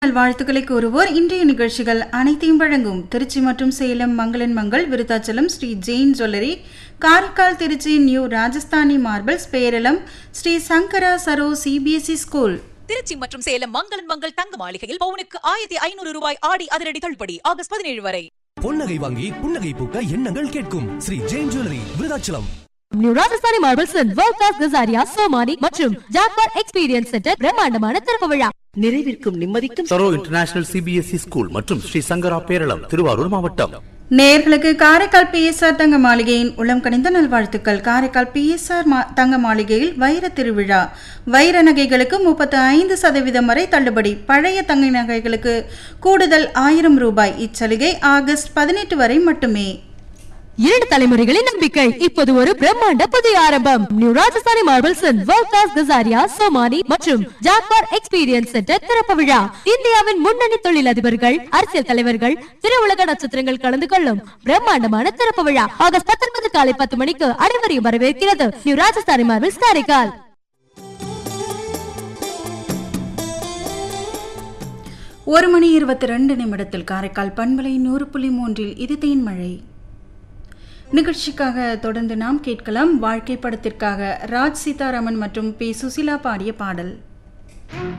வாழ்த்துக்களை கூறுவோர் இன்றைய நிகழ்ச்சிகள் அனைத்தையும் வழங்கும் திருச்சி மற்றும் சேலம் மங்களன் Mangal Virudhachalam Sri Jain jewellery Karaikal Trichy new Rajasthani marbles Peralam Sri Sankara Saro CBSE school Trichy மற்றும் சேலம் மங்களன் மங்கள் தங்க மாளிகையில் பவுனுக்கு ஆயிரத்தி ஐநூறு ரூபாய் ஆடி அதிரடி தள்ளுபடி ஆகஸ்ட் பதினேழு வரை பொன்னகை வாங்கி புன்னகை பூக்க எண்ணங்கள் கேட்கும் Sri Jain jewellery Virudhachalam new Rajasthani marbles world class Kajaria Somany மற்றும் ஜாக்வார் எக்ஸ்பீரியன்ஸ் சென்டர் பிரம்மாண்டமான திறப்பு விழா நிறைவிற்கும் நிம்மதிக்கும் சரோ இன்டர்நேஷனல் சிபிஎஸ்இ ஸ்கூல் மற்றும் ஸ்ரீ சங்கரா பேரளம் திருவாரூர் மாவட்டம் நேர்களுக்கு காரைக்கால் பிஎஸ்ஆர் தங்க மாளிகையின் உளம் கணிந்த நல்வாழ்த்துக்கள் காரைக்கால் பிஎஸ்ஆர் தங்க மாளிகையில் வைர திருவிழா வைர நகைகளுக்கு முப்பத்து ஐந்து சதவீதம் வரை தள்ளுபடி பழைய தங்க நகைகளுக்கு கூடுதல் ஆயிரம் ரூபாய் இச்சலுகை ஆகஸ்ட் பதினெட்டு வரை மட்டுமே இரண்டு தலைமுறைகளின் நம்பிக்கை இப்போது ஒரு பிரம்மாண்ட புதிய ஆரம்பம் new Rajasthani marbles world class Kajaria Somany மற்றும் ஜாக்வார் எக்ஸ்பீரியன்ஸ் சென்டர் திறப்பு விழா இந்தியாவின் முன்னணி தொழிலதிபர்கள் அரசியல் தலைவர்கள் திருவுலக நட்சத்திரங்கள் கலந்து கொள்ளும் பிரம்மாண்டமான திறப்பு விழா ஆகஸ்ட் பத்தொன்பது காலை பத்து மணிக்கு அனைவரையும் வரவேற்கிறது நியூ ராஜஸ்தானி மார்பிள்ஸ் காரைக்கால் ஒரு மணி இருபத்தி ரெண்டு நிமிடத்தில் காரைக்கால் பண்பலை நூறு புள்ளி மூன்றில் இது தேன்மழை நிகழ்ச்சிக்காக தொடர்ந்து நாம் கேட்கலாம் வாழ்க்கை படத்திற்காக ராஜ் சீதாராமன் மற்றும் பி சுசிலா பாடிய பாடல்